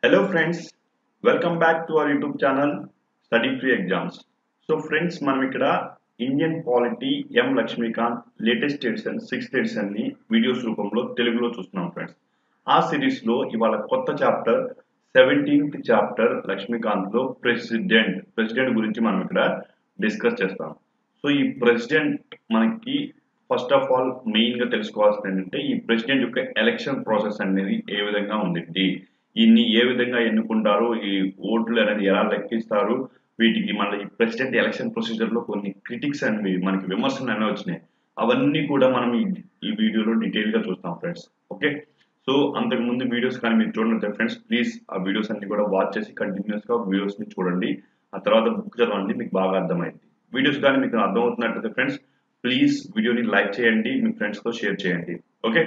Hello friends, welcome back to our YouTube channel Study Free Exams. So friends మనం ఇక్కడ Indian polity M Laxmikanth latest edition sixth edition ని videos రూపంలో తెలుగులో చూస్తున్నాం friends ఆ series లో ఇవాళ కొత్త చాప్టర్ సెవెంటీన్త్ చాప్టర్ లక్ష్మీకాంత్ లో ప్రెసిడెంట్ ప్రెసిడెంట్ గురించి మనం ఇక్కడ డిస్కస్ చేస్తాం సో ఈ ప్రెసిడెంట్ మనకి ఫస్ట్ ఆఫ్ ఆల్ మెయిన్ గా తెలుసుకోవాల్సింది ఏంటంటే ఈ ప్రెసిడెంట్ యొక్క ఎలక్షన్ ప్రాసెస్ అనేది ఏ విధంగా ఉంది ఇన్ని ఏ విధంగా ఎన్నుకుంటారు ఈ ఓట్లు అనేది ఎలా లెక్కిస్తారు వీటికి మన ఈ ప్రెసిడెంట్ ఎలక్షన్ ప్రొసీజర్ లో కొన్ని క్రిటిక్స్ అనేవి మనకి విమర్శలు అనేవి వచ్చినాయి అవన్నీ కూడా మనం ఈ ఈ వీడియోలో డీటెయిల్ గా చూస్తాం ఫ్రెండ్స్ ఓకే సో అంతకు ముందు వీడియోస్ కానీ మీరు చూడండి ఫ్రెండ్స్ ప్లీజ్ ఆ వీడియోస్ అన్ని కూడా వాచ్ చేసి కంటిన్యూస్ గా వీడియోస్ ని చూడండి ఆ తర్వాత బుక్ చదవండి మీకు బాగా అర్థమైంది వీడియోస్ కానీ మీకు అర్థమవుతున్నట్లయితే ఫ్రెండ్స్ ప్లీజ్ వీడియోని లైక్ చేయండి మీ ఫ్రెండ్స్ తో షేర్ చేయండి ఓకే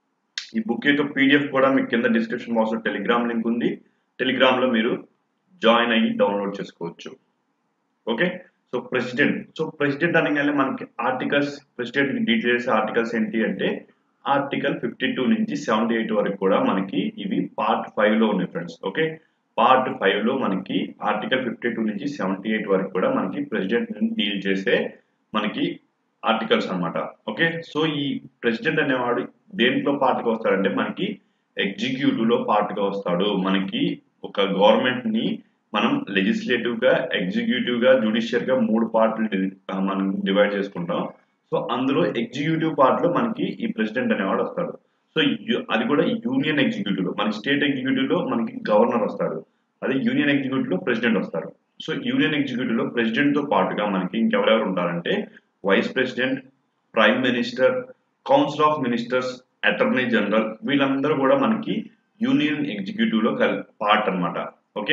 ఈ బుక్ యొక్క పీడిఎఫ్ కూడా మీకు కింద డిస్క్రిప్షన్ బాక్స్ లో టెలిగ్రామ్ లింక్ ఉంది టెలిగ్రామ్ లో మీరు జాయిన్ అయ్యి డౌన్లోడ్ చేసుకోవచ్చు okay so president so president అనగానే మనకి ఆర్టికల్స్ ప్రెసిడెంట్ డీటెయిల్స్ ఆర్టికల్స్ ఏంటి అంటే ఆర్టికల్ ఫిఫ్టీ టూ నుంచి సెవెంటీ ఎయిట్ వరకు కూడా మనకి ఇవి పార్ట్ ఫైవ్ లో ఉన్నాయి ఫ్రెండ్స్ ఓకే పార్ట్ ఫైవ్ లో మనకి ఆర్టికల్ ఫిఫ్టీ టూ నుంచి సెవెంటీ ఎయిట్ వరకు కూడా మనకి ప్రెసిడెంట్ డీల్ చేసే మనకి ఆర్టికల్స్ అన్నమాట ఓకే సో ఈ ప్రెసిడెంట్ అనేవాడు దేంట్లో పార్ట్గా వస్తాడంటే మనకి ఎగ్జిక్యూటివ్ లో పార్ట్గా వస్తాడు మనకి ఒక గవర్నమెంట్ ని మనం లెజిస్లేటివ్ గా ఎగ్జిక్యూటివ్ గా జుడిషియల్ గా మూడు పార్ట్లు మనం డివైడ్ చేసుకుంటాం సో అందులో ఎగ్జిక్యూటివ్ పార్ట్ లో మనకి ఈ ప్రెసిడెంట్ అనేవాడు వస్తాడు సో అది కూడా యూనియన్ ఎగ్జిక్యూటివ్ లో మనకి స్టేట్ ఎగ్జిక్యూటివ్ లో మనకి గవర్నర్ వస్తాడు అదే యూనియన్ ఎగ్జిక్యూటివ్ లో ప్రెసిడెంట్ వస్తారు సో యూనియన్ ఎగ్జిక్యూటివ్ లో ప్రెసిడెంట్ తో పాటుగా మనకి ఇంకెవరెవరు ఉంటారంటే vice president prime minister council of ministers attorney general వీళ్ళందరూ కూడా మనకి యూనియన్ ఎగ్జిక్యూటివ్ లో పార్ట్ అనమాట ఓకే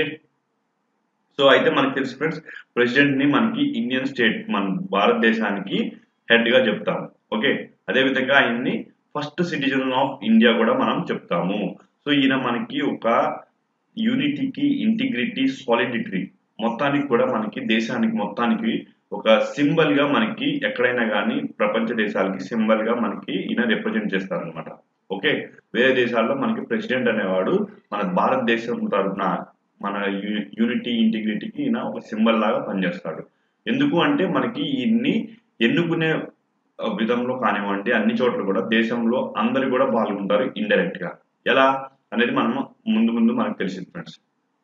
సో అయితే మనకి తెలుసు ఫ్రెండ్స్ ప్రెసిడెంట్ ని మనకి ఇండియన్ స్టేట్ మన భారతదేశానికి హెడ్ గా చెప్తాము ఓకే అదే విధంగా ఆయన్ని ఫస్ట్ సిటిజన్ ఆఫ్ ఇండియా కూడా మనం చెప్తాము సో ఈయన మనకి ఒక యూనిటీకి ఇంటిగ్రిటీ సాలిడిటీ మొత్తానికి కూడా మనకి దేశానికి మొత్తానికి ఒక సింబల్ గా మనకి ఎక్కడైనా కానీ ప్రపంచ దేశాలకి సింబల్ గా మనకి ఈయన రిప్రజెంట్ చేస్తారనమాట ఓకే వేరే దేశాల్లో మనకి ప్రెసిడెంట్ అనేవాడు మన భారతదేశం తరఫున మన యూనిటీ ఇంటిగ్రిటీకి ఈయన ఒక సింబల్ లాగా పనిచేస్తాడు ఎందుకు అంటే మనకి ఈయన్ని ఎన్నుకునే విధంలో కానివ్వండి అన్ని చోట్ల కూడా దేశంలో అందరు కూడా పాల్గొంటారు ఇండైరెక్ట్ గా ఎలా అనేది మనం ముందు ముందు మనకు తెలిసింది ఫ్రెండ్స్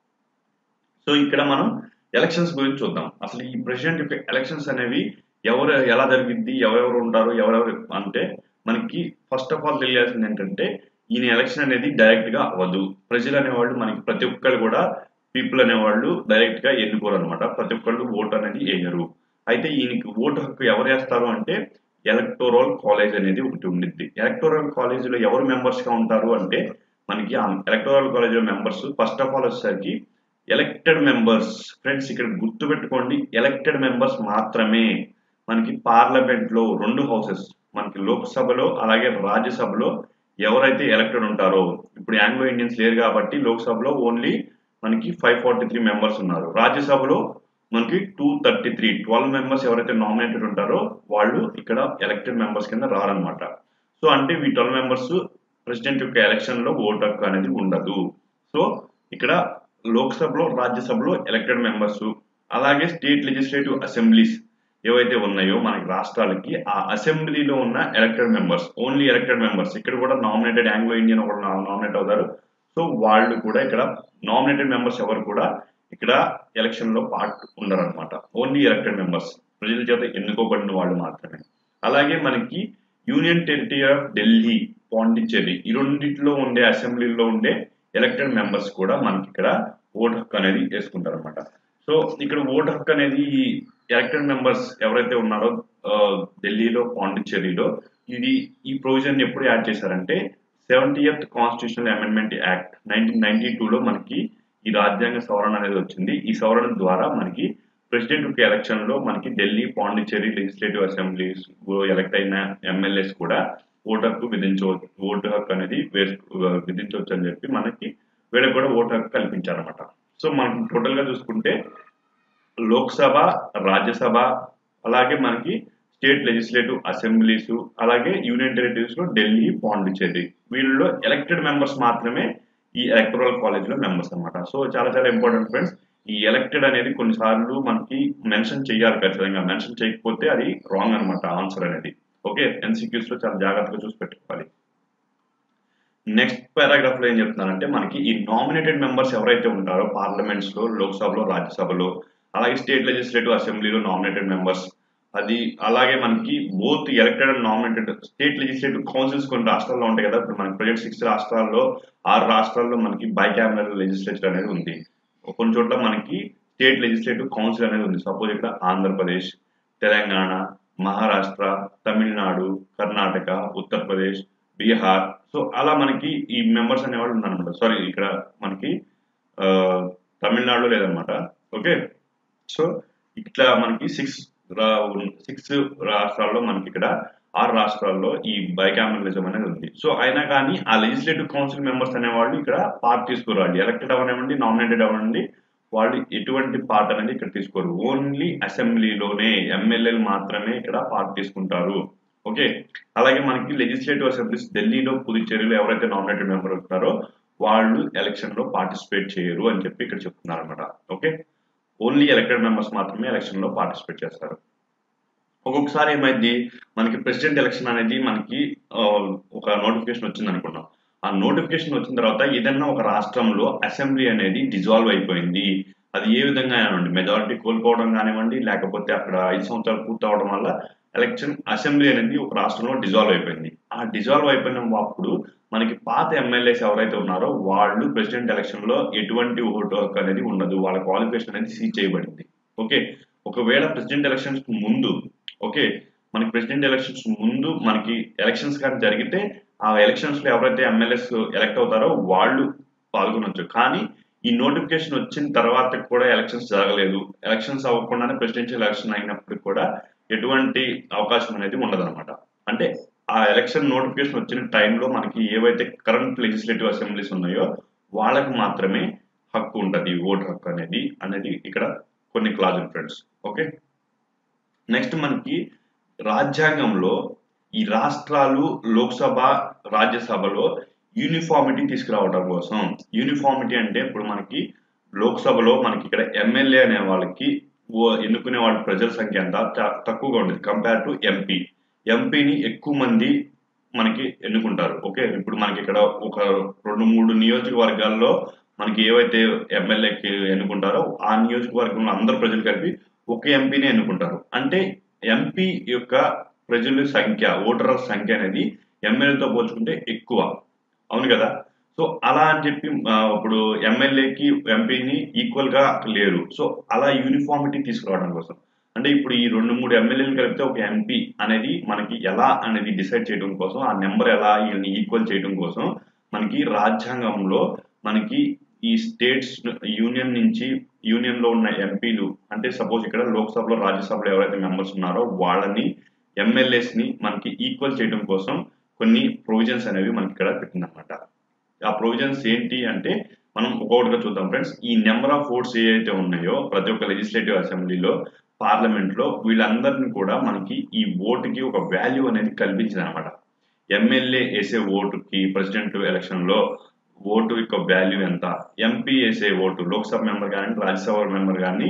సో ఇక్కడ మనం ఎలక్షన్స్ గురించి చూద్దాం అసలు ఈ ప్రెసిడెంట్ యొక్క ఎలక్షన్స్ అనేవి ఎవరు ఎలా జరిగింది ఎవరెవరు ఉంటారు ఎవరెవరు అంటే మనకి ఫస్ట్ ఆఫ్ ఆల్ తెలియాల్సింది ఏంటంటే ఈయన ఎలక్షన్ అనేది డైరెక్ట్ గా అవ్వదు ప్రజలు అనేవాళ్ళు మనకి ప్రతి ఒక్కరు కూడా పీపుల్ అనేవాళ్ళు డైరెక్ట్ గా ఎన్నుకోరు అనమాట ప్రతి ఒక్కళ్ళు ఓటు అనేది వేయరు అయితే ఈయనకి ఓటు హక్కు ఎవరు వేస్తారు అంటే ఎలక్టోరల్ కాలేజ్ అనేది ఒకటి ఉండిద్ది ఎలక్టోరల్ కాలేజ్ లో ఎవరు మెంబర్స్ గా ఉంటారు అంటే మనకి ఎలక్టోరల్ కాలేజ్ లో మెంబర్స్ ఫస్ట్ ఆఫ్ ఆల్ వచ్చేసరికి ఎలక్టెడ్ మెంబర్స్ ఫ్రెండ్స్ ఇక్కడ గుర్తు పెట్టుకోండి ఎలక్టెడ్ మెంబర్స్ మాత్రమే మనకి పార్లమెంట్ లో రెండు హౌసెస్ మనకి లోక్సభలో అలాగే రాజ్యసభలో ఎవరైతే ఎలక్టెడ్ ఉంటారో ఇప్పుడు యాంగ్లో ఇండియన్స్ లేరు కాబట్టి లోక్సభలో ఓన్లీ మనకి ఫైవ్ ఫార్టీ త్రీ మెంబర్స్ ఉన్నారు రాజ్యసభలో మనకి two thirty three twelve members ఎవరైతే నామినేటెడ్ ఉంటారో వాళ్ళు ఇక్కడ ఎలక్టెడ్ మెంబర్స్ కింద రారనమాట సో అంటే ఈ ట్వెల్వ్ మెంబర్స్ ప్రెసిడెంట్ యొక్క ఎలక్షన్ లో ఓట్ హక్కు అనేది ఉండదు సో ఇక్కడ లోక్సభలో రాజ్యసభలో ఎలక్టెడ్ మెంబర్స్ అలాగే స్టేట్ లెజిస్లేటివ్ అసెంబ్లీస్ ఏవైతే ఉన్నాయో మనకి రాష్ట్రాలకి ఆ అసెంబ్లీలో ఉన్న elected members only elected members ఇక్కడ కూడా నామినేటెడ్ ఆంగ్లో ఇండియన్ ఒకటి నామినేట్ అవుతారు సో వాళ్ళు కూడా ఇక్కడ నామినేటెడ్ మెంబర్స్ ఎవరు కూడా ఇక్కడ ఎలక్షన్ లో పార్ట్ ఉండరు అనమాట ఓన్లీ ఎలక్టెడ్ మెంబర్స్ ప్రజల చేత ఎన్నుకోబడిన వాళ్ళు మాత్రమే అలాగే మనకి union territory of Delhi Pondicherry ఈ రెండింటిలో ఉండే అసెంబ్లీలో ఉండే ఎలక్టెడ్ మెంబర్స్ కూడా మనకి ఇక్కడ ఓటు హక్కు అనేది వేసుకుంటారు అనమాట సో ఇక్కడ ఓటు హక్కు అనేది ఎలక్టెడ్ మెంబర్స్ ఎవరైతే ఉన్నారో ఢిల్లీలో పాండిచ్చేరిలో ఇది ఈ ప్రొవిజన్ ఎప్పుడు యాడ్ చేశారంటే seventieth constitutional amendment act nineteen ninety టూలో మనకి ఈ రాజ్యాంగ సవరణ అనేది వచ్చింది ఈ సవరణ ద్వారా మనకి ప్రెసిడెంట్ యొక్క ఎలక్షన్ లో మనకి Delhi Pondicherry legislative assemblies elect అయిన ఎమ్మెల్యేస్ కూడా ఓటు హక్కు విధించవచ్చు ఓటు హక్కు అనేది విధించవచ్చు అని చెప్పి మనకి వీళ్ళకి కూడా ఓటు హక్కు కల్పించారనమాట సో మనకి టోటల్ గా చూసుకుంటే లోక్సభ రాజ్యసభ అలాగే మనకి స్టేట్ లెజిస్లేటివ్ అసెంబ్లీస్ అలాగే యూనియన్ టెరిటరీస్ లో ఢిల్లీ పాండిచ్చేరి వీళ్ళలో ఎలక్టెడ్ మెంబర్స్ మాత్రమే ఈ ఎలక్టరల్ కాలేజ్ లో మెంబర్స్ అనమాట సో చాలా చాలా ఇంపార్టెంట్ ఫ్రెండ్స్ ఈ ఎలక్టెడ్ అనేది కొన్నిసార్లు మనకి మెన్షన్ చేయాలి ఖచ్చితంగా మెన్షన్ చేయకపోతే అది రాంగ్ అనమాట ఆన్సర్ అనేది ఓకే ఎన్సిక్యూస్ లో చాలా జాగ్రత్తగా చూసి పెట్టుకోవాలి నెక్స్ట్ పారాగ్రాఫ్ లో ఏం చెప్తున్నారంటే మనకి ఈ నామినేటెడ్ మెంబర్స్ ఎవరైతే ఉంటారో పార్లమెంట్స్ లో లోక్సభలో రాజ్యసభలో అలాగే స్టేట్ లెజిస్లేటివ్ అసెంబ్లీలో నామినేటెడ్ మెంబర్స్ అది అలాగే మనకి both elected and nominated state legislative councils కొన్ని రాష్ట్రాల్లో ఉంటాయి కదా ఇప్పుడు మనకి ప్రజెంట్ సిక్స్ రాష్ట్రాల్లో ఆరు రాష్ట్రాల్లో మనకి బైకామరల్ లెజిస్లేచర్ అనేది ఉంది కొన్ని చోట్ల మనకి స్టేట్ లెజిస్లేటివ్ కౌన్సిల్ అనేది ఉంది సపోజ్ ఇక్కడ ఆంధ్రప్రదేశ్ తెలంగాణ మహారాష్ట్ర తమిళనాడు కర్ణాటక ఉత్తరప్రదేశ్ బీహార్ సో అలా మనకి ఈ మెంబర్స్ అనేవాళ్ళు ఉన్నారనమాట సారీ ఇక్కడ మనకి తమిళనాడులో లేదనమాట ఓకే సో ఇట్లా మనకి సిక్స్ సిక్స్ రాష్ట్రాల్లో మనకి ఇక్కడ ఆరు రాష్ట్రాల్లో ఈ బైకామరలిజం అనేది ఉంది సో అయినా కానీ ఆ లెజిస్లేటివ్ కౌన్సిల్ మెంబర్స్ అనేవాళ్ళు ఇక్కడ పార్ట్ తీసుకోరాలి ఎలక్టెడ్ అవ్వనివ్వండి నామినేటెడ్ అవ్వండి వాళ్ళు ఎటువంటి పార్ట్ అనేది ఇక్కడ తీసుకోరు ఓన్లీ అసెంబ్లీలోనే ఎమ్మెల్యేలు మాత్రమే ఇక్కడ పార్ట్ తీసుకుంటారు ఓకే అలాగే మనకి లెజిస్లేటివ్ అసెంబ్లీస్ ఢిల్లీలో పుదుచ్చేరిలో ఎవరైతే నామినేటెడ్ మెంబర్ ఉంటారో వాళ్ళు ఎలక్షన్ లో పార్టిసిపేట్ చేయరు అని చెప్పి ఇక్కడ చెప్తున్నారు అనమాట ఓకే ఓన్లీ ఎలక్టెడ్ మెంబర్స్ మాత్రమే ఎలక్షన్ లో పార్టిసిపేట్ చేస్తారు ఒక్కొక్కసారి ఏమైంది మనకి ప్రెసిడెంట్ ఎలక్షన్ అనేది మనకి ఒక నోటిఫికేషన్ వచ్చింది అనుకున్నాం ఆ నోటిఫికేషన్ వచ్చిన తర్వాత ఏదన్నా ఒక రాష్ట్రంలో అసెంబ్లీ అనేది డిజాల్వ్ అయిపోయింది అది ఏ విధంగా కానివ్వండి మెజారిటీ కోల్పోవడం కానివ్వండి లేకపోతే అక్కడ ఐదు సంవత్సరాలు పూర్తి అవడం వల్ల ఎలక్షన్ అసెంబ్లీ అనేది ఒక రాష్ట్రంలో డిజాల్వ్ అయిపోయింది ఆ డిజాల్వ్ అయిపోయిన అప్పుడు మనకి పాత ఎమ్మెల్యేస్ ఎవరైతే ఉన్నారో వాళ్ళు ప్రెసిడెంట్ ఎలక్షన్ లో ఎటువంటి ఓటు హక్కు అనేది ఉండదు వాళ్ళ క్వాలిఫికేషన్ అనేది సీజ్ చేయబడింది ఓకే ఒకవేళ ప్రెసిడెంట్ ఎలక్షన్స్ ముందు ఓకే మనకి ప్రెసిడెంట్ ఎలక్షన్స్ ముందు మనకి ఎలక్షన్స్ కానీ జరిగితే ఆ ఎలక్షన్స్ లో ఎవరైతే ఎమ్మెల్యేస్ ఎలక్ట్ అవుతారో వాళ్ళు పాల్గొనొచ్చు కానీ ఈ నోటిఫికేషన్ వచ్చిన తర్వాత కూడా ఎలక్షన్స్ జరగలేదు ఎలక్షన్స్ అవ్వకుండానే ప్రెసిడెన్షియల్ ఎలక్షన్ అయినప్పటికీ కూడా ఎటువంటి అవకాశం అనేది ఉండదన్నమాట అంటే ఆ ఎలక్షన్ నోటిఫికేషన్ వచ్చిన టైంలో మనకి ఏవైతే కరెంట్ లెజిస్లేటివ్ అసెంబ్లీస్ ఉన్నాయో వాళ్ళకి మాత్రమే హక్కు ఉంటుంది ఓటు హక్కు అనేది అనేది ఇక్కడ కొన్ని క్లాజులు ఫ్రెండ్స్ ఓకే నెక్స్ట్ మనకి రాజ్యాంగంలో ఈ రాష్ట్రాలు లోక్సభ రాజ్యసభలో యూనిఫామిటీ తీసుకురావడం కోసం యూనిఫామిటీ అంటే ఇప్పుడు మనకి లోక్సభలో మనకి ఇక్కడ ఎమ్మెల్యే అనే వాళ్ళకి ఎన్నుకునే వాళ్ళ ప్రజల సంఖ్య అంతా తక్కువగా ఉండేది కంపేర్ టు ఎంపీ ఎంపీని ఎక్కువ మంది మనకి ఎన్నుకుంటారు ఓకే ఇప్పుడు మనకి ఇక్కడ ఒక రెండు మూడు నియోజకవర్గాల్లో మనకి ఏవైతే ఎమ్మెల్యేకి ఎన్నుకుంటారో ఆ నియోజకవర్గంలో అందరు ప్రజలు కలిపి ఒక ఎంపీని ఎన్నుకుంటారు అంటే ఎంపీ యొక్క ప్రజల సంఖ్య ఓటర్ల సంఖ్య అనేది ఎమ్మెల్యేతో పోల్చుకుంటే ఎక్కువ అవును కదా సో అలా అని చెప్పి ఇప్పుడు ఎమ్మెల్యేకి ఎంపీని ఈక్వల్ గా లేరు సో అలా యూనిఫామిటీ తీసుకురావడం కోసం అంటే ఇప్పుడు ఈ రెండు మూడు ఎమ్మెల్యేలు కలిపితే ఒక ఎంపీ అనేది మనకి ఎలా అనేది డిసైడ్ చేయడం కోసం ఆ నెంబర్ ఎలా వీళ్ళని ఈక్వల్ చేయడం కోసం మనకి రాజ్యాంగంలో మనకి ఈ స్టేట్స్ యూనియన్ నుంచి యూనియన్ లో ఉన్న ఎంపీలు అంటే సపోజ్ ఇక్కడ లోక్సభలో రాజ్యసభలో ఎవరైతే మెంబర్స్ ఉన్నారో వాళ్ళని ఎమ్మెల్యేస్ ని మనకి ఈక్వల్ చేయడం కోసం కొన్ని ప్రొవిజన్స్ అనేవి మనకి ఇక్కడ పెట్టిందనమాట ఆ ప్రొవిజన్స్ ఏంటి అంటే మనం ఒక్కొక్కటిగా చూద్దాం ఫ్రెండ్స్ ఈ నెంబర్ ఆఫ్ ఓట్స్ ఏవైతే ఉన్నాయో ప్రతి ఒక్క లెజిస్లేటివ్ అసెంబ్లీలో పార్లమెంట్ లో వీళ్ళందరినీ కూడా మనకి ఈ ఓటుకి ఒక వాల్యూ అనేది కల్పించింది అనమాట ఎమ్మెల్యే వేసే ఓటుకి ప్రెసిడెంట్ ఎలక్షన్ లో ఓటు యొక్క వాల్యూ ఎంత ఎంపీ వేసే ఓటు లోక్సభ మెంబర్ కానీ రాజ్యసభ మెంబర్ కానీ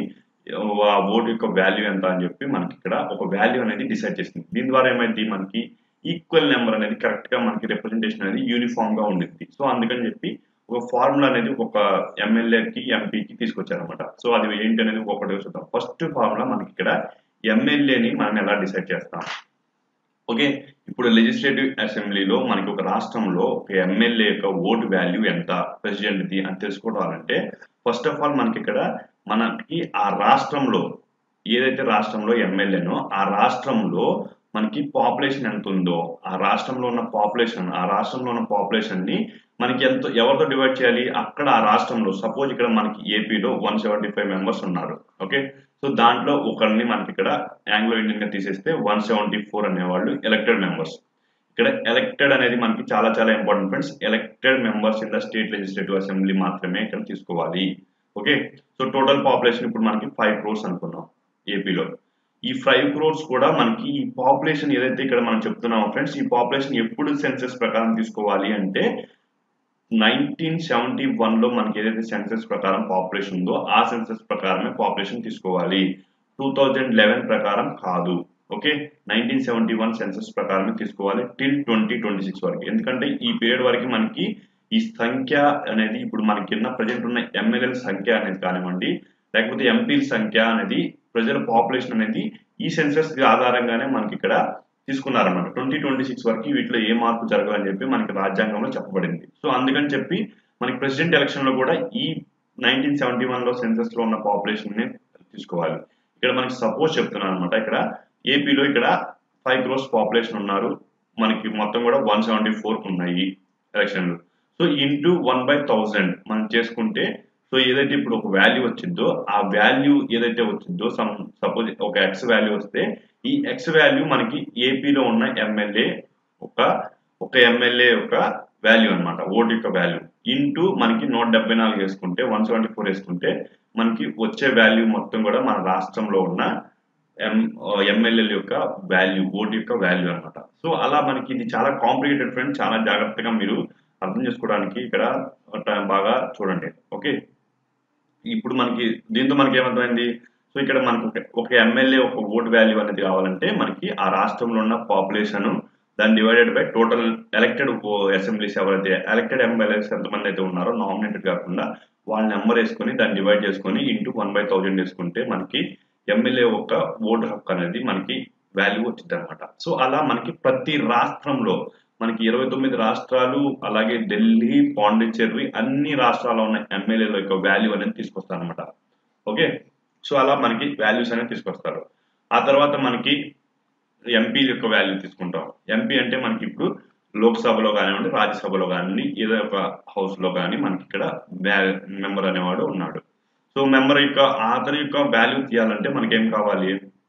ఆ ఓటు యొక్క వాల్యూ ఎంత అని చెప్పి మనకి ఇక్కడ ఒక వాల్యూ అనేది డిసైడ్ చేసింది దీని ద్వారా ఏమైంది మనకి ఈక్వల్ నెంబర్ అనేది కరెక్ట్ గా మనకి రిప్రజెంటేషన్ అనేది యూనిఫామ్ గా ఉండింది సో అందుకని చెప్పి ఒక ఫార్ములా అనేది ఒక ఎమ్మెల్యేకి ఎంపీకి తీసుకొచ్చారనమాట సో అది ఏంటి అనేది ఒక్కొక్కటి చూద్దాం ఫస్ట్ ఫార్ములా మనకి ఇక్కడ ఎమ్మెల్యేని మనం ఎలా డిసైడ్ చేస్తాం ఓకే ఇప్పుడు లెజిస్లేటివ్ అసెంబ్లీలో మనకి ఒక రాష్ట్రంలో ఒక ఎమ్మెల్యే యొక్క ఓటు వాల్యూ ఎంత ప్రెసిడెంట్ది అని తెలుసుకోవాలంటే ఫస్ట్ ఆఫ్ ఆల్ మనకి ఇక్కడ మనకి ఆ రాష్ట్రంలో ఏదైతే రాష్ట్రంలో ఎమ్మెల్యేనో ఆ రాష్ట్రంలో మనకి పాపులేషన్ ఎంత ఉందో ఆ రాష్ట్రంలో ఉన్న పాపులేషన్ ఆ రాష్ట్రంలో ఉన్న పాపులేషన్ ని మనకి ఎంత ఎవరితో డివైడ్ చేయాలి అక్కడ ఆ రాష్ట్రంలో సపోజ్ ఇక్కడ మనకి ఏపీలో వన్ సెవెంటీ ఫైవ్ మెంబర్స్ ఉన్నారు ఓకే సో దాంట్లో ఒకరిని మనకి ఇక్కడ ఆంగ్లో ఇండియన్ గా తీసేస్తే వన్ సెవెంటీ ఫోర్ అనేవాళ్ళు ఎలక్టెడ్ మెంబర్స్ ఇక్కడ ఎలక్టెడ్ అనేది మనకి చాలా చాలా important friends elected members in the state legislative assembly మాత్రమే ఇక్కడ తీసుకోవాలి ఓకే సో టోటల్ పాపులేషన్ ఇప్పుడు మనకి ఫైవ్ క్రోర్స్ అనుకున్నాం ఏపీలో ఈ ఫైవ్ క్రోర్స్ కూడా మనకి ఈ పాపులేషన్ ఏదైతే ఇక్కడ మనం చెప్తున్నామో ఫ్రెండ్స్ ఈ పాపులేషన్ ఎప్పుడు సెన్సెస్ ప్రకారం తీసుకోవాలి అంటే నైన్టీన్ సెవెంటీ వన్ లో మనకి ఏదైతే సెన్సెస్ ప్రకారం పాపులేషన్ ఉందో ఆ సెన్సెస్ ప్రకారమే పాపులేషన్ తీసుకోవాలి టూ థౌజండ్ లెవెన్ ప్రకారం కాదు okay nineteen seventy one census ప్రకారమే తీసుకోవాలి టిల్ ట్వంటీ ట్వంటీ సిక్స్ వరకు ఎందుకంటే ఈ పీరియడ్ వరకు మనకి ఈ సంఖ్య అనేది ఇప్పుడు మనకి ఉన్న ప్రజెంట్ ఉన్న ఎమ్మెల్యేల సంఖ్య అనేది కానివ్వండి లేకపోతే ఎంపీల సంఖ్య అనేది ప్రజల పాపులేషన్ అనేది ఈ సెన్సెస్ ఆధారంగానే మనకి ఇక్కడ తీసుకున్నారన్నమాట ట్వంటీ ట్వంటీ సిక్స్ వరకు వీటిలో ఏ మార్పు జరగాలని చెప్పి మనకి రాజ్యాంగంలో చెప్పబడింది సో అందుకని చెప్పి మనకి ప్రెసిడెంట్ ఎలక్షన్ లో కూడా ఈ నైన్టీన్ సెవెంటీ వన్ లో సెన్సెస్ లో ఉన్న పాపులేషన్ ని తీసుకోవాలి ఇక్కడ మనకి సపోజ్ చెప్తున్నాను అనమాట ఇక్కడ ఏపీలో ఇక్కడ ఫైవ్ క్రోర్స్ పాపులేషన్ ఉన్నారు మనకి మొత్తం కూడా వన్ సెవెంటీ ఫోర్ ఉన్నాయి ఎలక్షన్లు so into one by thousand మనం చేసుకుంటే సో ఏదైతే ఇప్పుడు ఒక వాల్యూ వచ్చిందో ఆ వాల్యూ ఏదైతే వచ్చిందో సమ్ సపోజ్ ఒక ఎక్స్ వాల్యూ వస్తే ఈ ఎక్స్ వాల్యూ మనకి ఏపీలో ఉన్న ఎమ్మెల్యే ఒక ఒక ఎమ్మెల్యే యొక్క వాల్యూ అనమాట ఓటు యొక్క వాల్యూ ఇంటూ మనకి నూట డెబ్బై నాలుగు వేసుకుంటే వన్ సెవెంటీ ఫోర్ వేసుకుంటే మనకి వచ్చే వాల్యూ మొత్తం కూడా మన రాష్ట్రంలో ఉన్న ఎం ఎమ్మెల్యేల యొక్క వాల్యూ ఓటు యొక్క వాల్యూ అనమాట సో అలా మనకి ఇది చాలా కాంప్లికేటెడ్ ఫ్రెండ్ చాలా జాగ్రత్తగా మీరు అర్థం చేసుకోవడానికి ఇక్కడ బాగా చూడండి ఓకే ఇప్పుడు మనకి దీంతో మనకి ఏమర్థమైంది సో ఇక్కడ మనకు ఒక ఎమ్మెల్యే ఒక ఓట్ వాల్యూ అనేది కావాలంటే మనకి ఆ రాష్ట్రంలో ఉన్న పాపులేషన్ దాన్ని divided by total elected assemblies ఎవరైతే ఎలక్టెడ్ ఎమ్మెల్యేస్ ఎంతమంది అయితే ఉన్నారో నామినేటెడ్ కాకుండా వాళ్ళ నెంబర్ వేసుకొని దాన్ని డివైడ్ చేసుకొని ఇంటూ వన్ బై థౌజండ్ వేసుకుంటే మనకి ఎమ్మెల్యే ఒక ఓటు హక్కు అనేది మనకి వాల్యూ వచ్చింది అనమాట సో అలా మనకి ప్రతి రాష్ట్రంలో మనకి ఇరవై తొమ్మిది రాష్ట్రాలు అలాగే ఢిల్లీ పాండిచ్చేరి అన్ని రాష్ట్రాల్లో ఉన్న ఎమ్మెల్యేల యొక్క వాల్యూ అనేది తీసుకొస్తారు అనమాట ఓకే సో అలా మనకి వాల్యూస్ అనేది తీసుకొస్తారు ఆ తర్వాత మనకి ఎంపీ యొక్క వాల్యూ తీసుకుంటాం ఎంపీ అంటే మనకి ఇప్పుడు లోక్సభలో కానివ్వండి రాజ్యసభలో కానివ్వండి ఏదో ఒక హౌస్ లో కానీ మనకి ఇక్కడ మెంబర్ అనేవాడు ఉన్నాడు సో మెంబర్ యొక్క అతని యొక్క వాల్యూ తీయాలంటే మనకి ఏం కావాలి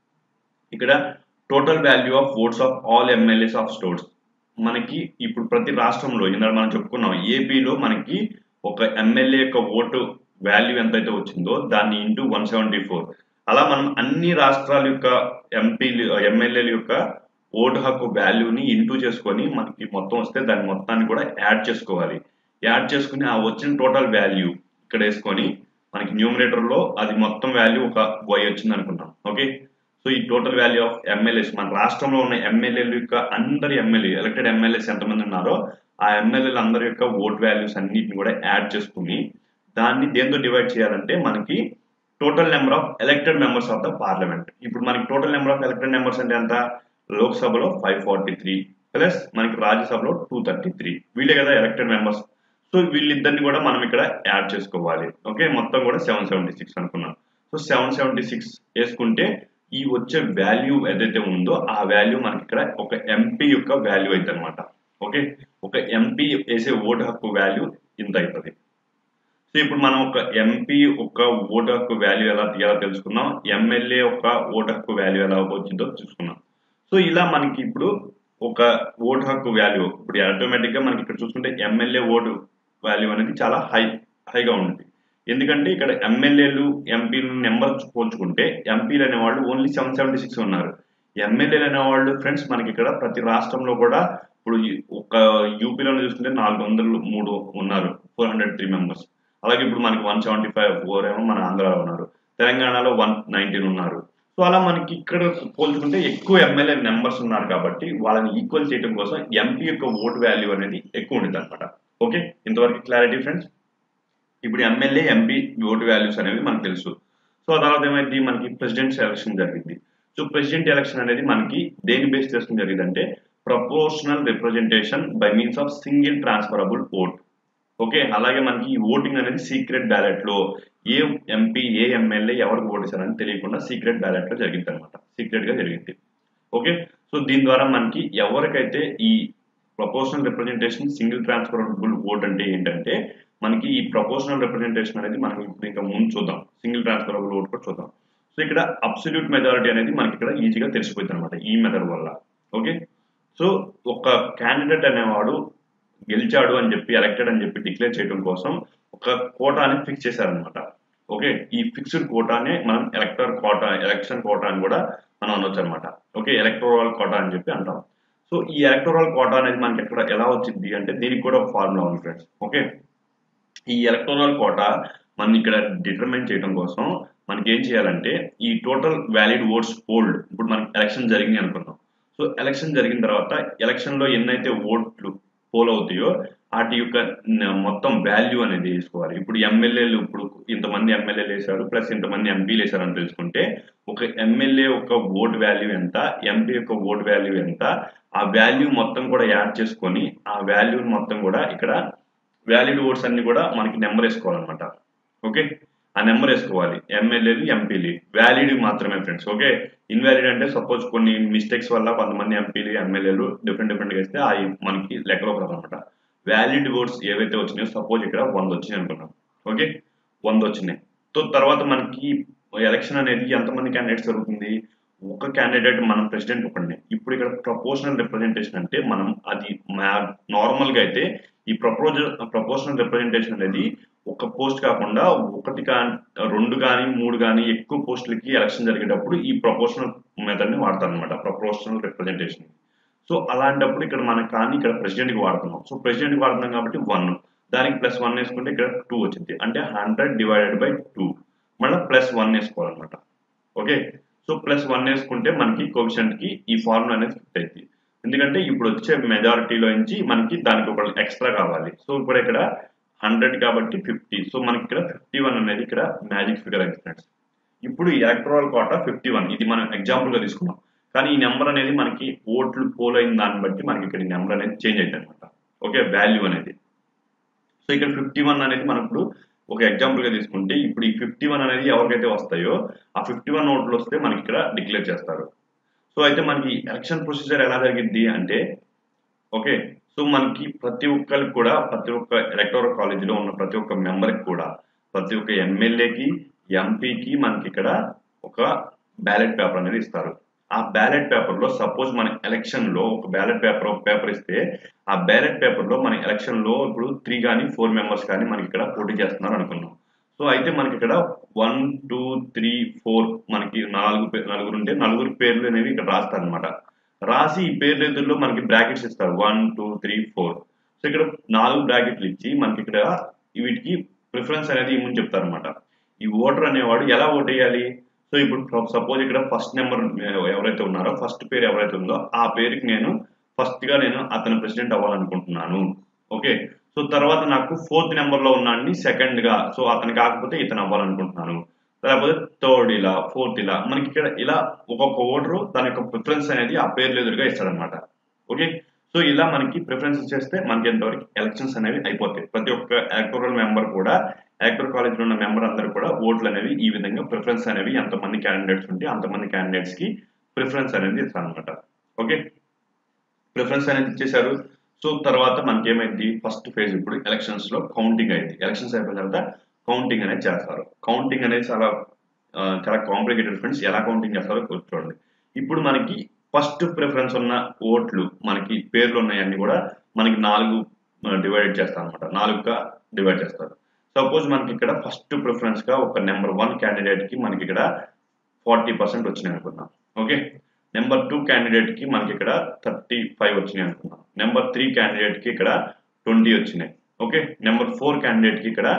ఇక్కడ total value of votes of all MLAs of stores మనకి ఇప్పుడు ప్రతి రాష్ట్రంలో ఇందాక మనం చెప్పుకున్నాం ఏపీలో మనకి ఒక ఎమ్మెల్యే యొక్క ఓటు వాల్యూ ఎంతైతే వచ్చిందో దాన్ని ఇంటూ వన్ సెవెంటీ ఫోర్ అలా మనం అన్ని రాష్ట్రాల యొక్క ఎంపీలు ఎమ్మెల్యేల యొక్క ఓటు హక్కు వాల్యూని ఇంటూ చేసుకొని మనకి మొత్తం వస్తే దాని మొత్తాన్ని కూడా యాడ్ చేసుకోవాలి యాడ్ చేసుకుని ఆ వచ్చిన టోటల్ వాల్యూ ఇక్కడ వేసుకొని మనకి న్యూమినేటర్ లో అది మొత్తం వాల్యూ ఒక వై వచ్చింది అనుకుంటాం ఓకే సో ఈ టోటల్ వాల్యూ ఆఫ్ ఎమ్మెల్యేస్ మన రాష్ట్రంలో ఉన్న ఎమ్మెల్యేల యొక్క అందరి ఎమ్మెల్యే ఎలక్టెడ్ ఎమ్మెల్యేస్ ఎంతమంది ఉన్నారో ఆ ఎమ్మెల్యేల అందరి యొక్క ఓట్ వాల్యూస్ అన్నిటిని కూడా యాడ్ చేసుకుని దాన్ని దేంతో డివైడ్ చేయాలంటే మనకి total number of elected members of the parliament ఇప్పుడు మనకి total number of elected members అంటే ఎంత లోక్సభలో ఫైవ్ ఫార్టీ త్రీ ప్లస్ మనకి రాజ్యసభలో టూ థర్టీ త్రీ వీళ్ళే కదా ఎలక్టెడ్ మెంబర్స్ సో వీళ్ళిద్దరిని కూడా మనం ఇక్కడ యాడ్ చేసుకోవాలి ఓకే మొత్తం కూడా సెవెన్ సెవెంటీ సిక్స్ అనుకున్నాం సో సెవెన్ సెవెంటీ సిక్స్ వేసుకుంటే ఈ వచ్చే వాల్యూ ఏదైతే ఉందో ఆ వాల్యూ మనకి ఇక్కడ ఒక ఎంపీ యొక్క వాల్యూ అయితే అనమాట ఓకే ఒక ఎంపీ వేసే ఓటు హక్కు వాల్యూ ఇంత అవుతుంది సో ఇప్పుడు మనం ఒక ఎంపీ ఒక ఓటు హక్కు వాల్యూ ఎలా తీయాలో తెలుసుకున్నాం ఎమ్మెల్యే ఒక ఓటు హక్కు వాల్యూ ఎలా వచ్చిందో చూసుకున్నాం సో ఇలా మనకి ఇప్పుడు ఒక ఓటు హక్కు వాల్యూ ఇప్పుడు ఆటోమేటిక్ గా మనకి ఇక్కడ చూసుకుంటే ఎమ్మెల్యే ఓటు వాల్యూ అనేది చాలా హై హైగా ఉంటుంది ఎందుకంటే ఇక్కడ ఎమ్మెల్యేలు ఎంపీలు నెంబర్ పోల్చుకుంటే ఎంపీలు అనేవాళ్ళు ఓన్లీ సెవెన్ సెవెంటీ సిక్స్ ఉన్నారు ఎమ్మెల్యేలు అనేవాళ్ళు ఫ్రెండ్స్ మనకి ఇక్కడ ప్రతి రాష్ట్రంలో కూడా ఇప్పుడు ఒక యూపీలో చూసుకుంటే నాలుగు వందలు మూడు ఉన్నారు ఫోర్ హండ్రెడ్ త్రీ మెంబర్స్ అలాగే ఇప్పుడు మనకి వన్ సెవెంటీ ఫైవ్ ఫోర్ ఏమో మన ఆంధ్రాలో ఉన్నారు తెలంగాణలో వన్ నైన్టీన్ ఉన్నారు సో అలా మనకి ఇక్కడ పోల్చుకుంటే ఎక్కువ ఎమ్మెల్యే నెంబర్స్ ఉన్నారు కాబట్టి వాళ్ళని ఈక్వల్ చేయడం కోసం ఎంపీ యొక్క ఓటు వాల్యూ అనేది ఎక్కువ ఉండేది అనమాట ఓకే ఇంతవరకు క్లారిటీ ఫ్రెండ్స్ ఇప్పుడు ఎమ్మెల్యే ఎంపీ ఓటు వాల్యూస్ అనేవి మనకు తెలుసు సో ఆ తర్వాత ఏమైంది మనకి ప్రెసిడెంట్ ఎలక్షన్ జరిగింది సో ప్రెసిడెంట్ ఎలక్షన్ అనేది మనకి దేని బేస్ చేసుకుని జరిగిందంటే proportional representation by means of single transferable vote okay అలాగే మనకి ఈ ఓటింగ్ అనేది సీక్రెట్ బ్యాలెట్ లో ఏ ఎంపీ ఏ ఎమ్మెల్యే ఎవరికి ఓటేశారని తెలియకుండా సీక్రెట్ బ్యాలెట్ లో జరిగింది అనమాట సీక్రెట్ గా జరిగింది ఓకే సో దీని ద్వారా మనకి ఎవరికైతే ఈ proportional representation single transferable vote అంటే ఏంటంటే మనకి ఈ ప్రపోర్షనల్ రిప్రజెంటేషన్ అనేది మనం ఇప్పుడు ఇంకా ముందు చూద్దాం సింగిల్ ట్రాన్స్ఫరబుల్ ఓట్ కూడా చూద్దాం సో ఇక్కడ అబ్సల్యూట్ మెజారిటీ అనేది మనకి ఇక్కడ ఈజీగా తెలిసిపోయింది అనమాట ఈ మెథడ్ వల్ల ఓకే సో ఒక క్యాండిడేట్ అనేవాడు గెలిచాడు అని చెప్పి ఎలక్టెడ్ అని చెప్పి డిక్లేర్ చేయడం కోసం ఒక కోటాని ఫిక్స్ చేశారనమాట ఓకే ఈ ఫిక్స్డ్ కోటానే మనం ఎలక్టర్ కోటా ఎలక్షన్ కోటా అని కూడా మనం అనొచ్చు అనమాట ఓకే ఎలక్టోరల్ కోటా అని చెప్పి అంటాం సో ఈ ఎలక్టోరల్ కోటా అనేది మనకి ఎక్కడ ఎలా వచ్చింది అంటే దీనికి కూడా ఒక ఫార్ములా ఉంది ఫ్రెండ్స్ ఓకే ఈ ఎలక్టోరల్ కోటా మనం ఇక్కడ డిటర్మైన్ చేయడం కోసం మనకి ఏం చేయాలంటే ఈ టోటల్ వ్యాలిడ్ ఓట్స్ పోల్డ్ ఇప్పుడు మనకి ఎలక్షన్ జరిగింది అనుకుందాం సో ఎలక్షన్ జరిగిన తర్వాత ఎలక్షన్ లో ఎన్నైతే ఓట్లు పోల్ అవుతాయో వాటి యొక్క న- మొత్తం వాల్యూ అనేది వేసుకోవాలి ఇప్పుడు ఎమ్మెల్యేలు ఇప్పుడు ఇంతమంది ఎమ్మెల్యేలు వేశారు ప్లస్ ఇంతమంది ఎంపీలు వేశారు అని తెలుసుకుంటే ఒక ఎమ్మెల్యే యొక్క ఓట్ వాల్యూ ఎంత ఎంపీ యొక్క ఓట్ వాల్యూ ఎంత ఆ వాల్యూ మొత్తం కూడా యాడ్ చేసుకొని ఆ వాల్యూ మొత్తం కూడా ఇక్కడ వ్యాలిడ్ ఓట్స్ అన్ని కూడా మనకి నెంబర్ వేసుకోవాలన్నమాట ఓకే ఆ నెంబర్ వేసుకోవాలి ఎమ్మెల్యేలు ఎంపీలు వ్యాలిడ్ మాత్రమే ఫ్రెండ్స్ ఓకే ఇన్వాలిడ్ అంటే సపోజ్ కొన్ని మిస్టేక్స్ వల్ల కొంతమంది ఎంపీలు ఎమ్మెల్యేలు డిఫరెంట్ డిఫరెంట్ వేస్తే అవి మనకి లెక్కలోకి రాదన్నమాట వ్యాలిడ్ ఓట్స్ ఏవైతే వచ్చినాయో సపోజ్ ఇక్కడ వంద వచ్చినాయి అనుకున్నాం ఓకే వంద వచ్చినాయి సో తర్వాత మనకి ఎలక్షన్ అనేది ఎంతమంది క్యాండిడేట్స్ జరుగుతుంది ఒక క్యాండిడేట్ మనం ప్రెసిడెంట్ ఒకటి ఇప్పుడు ఇక్కడ ప్రపోర్షనల్ రిప్రజెంటేషన్ అంటే మనం అది నార్మల్ గా అయితే ఈ ప్రపోజల్ ప్రపోర్షనల్ రిప్రజెంటేషన్ అనేది ఒక పోస్ట్ కాకుండా ఒకటి కానీ రెండు కానీ మూడు కానీ ఎక్కువ పోస్టులకి ఎలక్షన్ జరిగేటప్పుడు ఈ ప్రపోర్షనల్ మెథడ్ ని వాడతారు అనమాట ప్రపోర్షనల్ రిప్రజెంటేషన్ సో అలాంటప్పుడు ఇక్కడ మనకు కానీ ఇక్కడ ప్రెసిడెంట్ కి వాడుతున్నాం సో ప్రెసిడెంట్ కి వాడుతున్నాం కాబట్టి వన్ దానికి ప్లస్ వన్ వేసుకుంటే ఇక్కడ టూ వచ్చింది అంటే హండ్రెడ్ డివైడెడ్ బై టూ మళ్ళీ ప్లస్ వన్ వేసుకోవాలన్నమాట ఓకే సో ప్లస్ వన్ వేసుకుంటే మనకి కోవిషెంట్ కి ఈ ఫార్ములా అనేది ఫిట్ అయింది ఎందుకంటే ఇప్పుడు వచ్చే మెజారిటీలో నుంచి మనకి దానికి ఒక ఎక్స్ట్రా కావాలి సో ఇప్పుడు ఇక్కడ హండ్రెడ్ కాబట్టి ఫిఫ్టీ సో మనకి ఇక్కడ ఫిఫ్టీ వన్ అనేది ఇక్కడ మ్యాజిక్ ఫిగర్ అయింది ఫ్రెండ్స్ ఇప్పుడు ఈ ఎలక్ట్రల్ కోటా ఫిఫ్టీ వన్ ఇది మనం ఎగ్జాంపుల్ గా తీసుకున్నాం కానీ ఈ నెంబర్ అనేది మనకి ఓట్లు పోల్ అయిన దాన్ని బట్టి మనకి ఇక్కడ ఈ నెంబర్ అనేది చేంజ్ అయింది అనమాట ఓకే వాల్యూ అనేది సో ఇక్కడ ఫిఫ్టీ వన్ అనేది మనం ఇప్పుడు ఒక ఎగ్జాంపుల్ గా తీసుకుంటే ఇప్పుడు ఈ ఫిఫ్టీ వన్ అనేది ఎవరికైతే వస్తాయో ఆ ఫిఫ్టీ వన్ ఓట్లు వస్తే మనకి ఇక్కడ డిక్లేర్ చేస్తారు సో అయితే మనకి ఎలక్షన్ ప్రొసీజర్ ఎలా జరిగింది అంటే ఓకే సో మనకి ప్రతి ఒక్కరికి కూడా ప్రతి ఒక్క ఎలక్టోరల్ కాలేజీలో ఉన్న ప్రతి ఒక్క మెంబర్కి కూడా ప్రతి ఒక్క ఎమ్మెల్యేకి ఎంపీకి మనకి ఇక్కడ ఒక బ్యాలెట్ పేపర్ అనేది ఇస్తారు ఆ బ్యాలెట్ పేపర్ లో సపోజ్ మన ఎలక్షన్ లో ఒక బ్యాలెట్ పేపర్ ఒక పేపర్ ఇస్తే ఆ బ్యాలెట్ పేపర్ లో మన ఎలక్షన్ లో ఇప్పుడు త్రీ కానీ ఫోర్ మెంబర్స్ కానీ మనకి ఇక్కడ పోటీ చేస్తున్నారు అనుకున్నాం సో అయితే మనకి ఇక్కడ వన్ టూ త్రీ ఫోర్ మనకి నాలుగు పే- నలుగురు ఉంటే నలుగురు పేర్లు అనేవి ఇక్కడ రాస్తారు అనమాట రాసి ఈ పేర్ల ఎదురులో మనకి బ్రాకెట్స్ ఇస్తారు one two three four so ఇక్కడ నాలుగు బ్రాకెట్లు ఇచ్చి మనకి ఇక్కడ వీటికి ప్రిఫరెన్స్ అనేది ఇమ్మని చెప్తారు అనమాట ఈ ఓటర్ అనేవాడు ఎలా ఓట్ వేయాలి సో ఇప్పుడు సపోజ్ ఇక్కడ ఫస్ట్ నెంబర్ ఎవరైతే ఉన్నారో ఫస్ట్ పేరు ఎవరైతే ఉందో ఆ పేరుకి నేను ఫస్ట్ గా నేను అతను ప్రెసిడెంట్ అవ్వాలనుకుంటున్నాను ఓకే సో తర్వాత నాకు ఫోర్త్ నెంబర్ లో ఉన్నాడిని సెకండ్ గా సో అతను కాకపోతే ఇతను అవ్వాలనుకుంటున్నాను లేకపోతే థర్డ్ ఇలా ఫోర్త్ ఇలా మనకి ఇక్కడ ఇలా ఒక్కొక్క ఓటరు తన యొక్క ప్రిఫరెన్స్ అనేది ఆ పేర్లు ఎదురుగా ఇస్తాడనమాట ఓకే సో ఇలా మనకి ప్రిఫరెన్స్ ఇచ్చేస్తే మనకి ఎంతవరకు ఎలక్షన్స్ అనేవి అయిపోతాయి ప్రతి ఒక్క ఎలక్టోరల్ మెంబర్ కూడా ఎలక్టోరల్ కాలేజ్ లో ఉన్న మెంబర్ అందరూ కూడా ఓట్లు అనేవి ఈ విధంగా ప్రిఫరెన్స్ అనేవి ఎంతమంది క్యాండిడేట్స్ ఉంటే అంతమంది క్యాండిడేట్స్ కి ప్రిఫరెన్స్ అనేది ఇస్తారనమాట ఓకే ప్రిఫరెన్స్ అనేది ఇచ్చేశారు సో తర్వాత మనకి ఏమైంది ఫస్ట్ ఫేజ్ ఇప్పుడు ఎలక్షన్స్ లో కౌంటింగ్ అయింది ఎలక్షన్స్ అయిపోయిన తర్వాత కౌంటింగ్ అనేది చేస్తారు కౌంటింగ్ అనేది చాలా ఆ, చాలా కాంప్లికేటెడ్ ఫ్రెండ్స్ ఎలా కౌంటింగ్ చేస్తారో చూడండి ఇప్పుడు మనకి ఫస్ట్ ప్రిఫరెన్స్ ఉన్న ఓట్లు మనకి పేర్లు ఉన్నాయన్నీ కూడా మనకి నాలుగు డివైడ్ చేస్తారు అనమాట నాలుగుగా డివైడ్ చేస్తారు సపోజ్ మనకి ఇక్కడ ఫస్ట్ ప్రిఫరెన్స్ గా ఒక నెంబర్ వన్ క్యాండిడేట్ కి మనకి ఇక్కడ ఫార్టీ పర్సెంట్ వచ్చినాయి అనుకుందాం ఓకే నెంబర్ టూ క్యాండిడేట్ కి మనకి ఇక్కడ థర్టీ ఫైవ్ వచ్చినాయి అనుకుందాం నెంబర్ త్రీ క్యాండిడేట్ కి ఇక్కడ ట్వంటీ వచ్చినాయి ఓకే నెంబర్ ఫోర్ క్యాండిడేట్ కి ఇక్కడ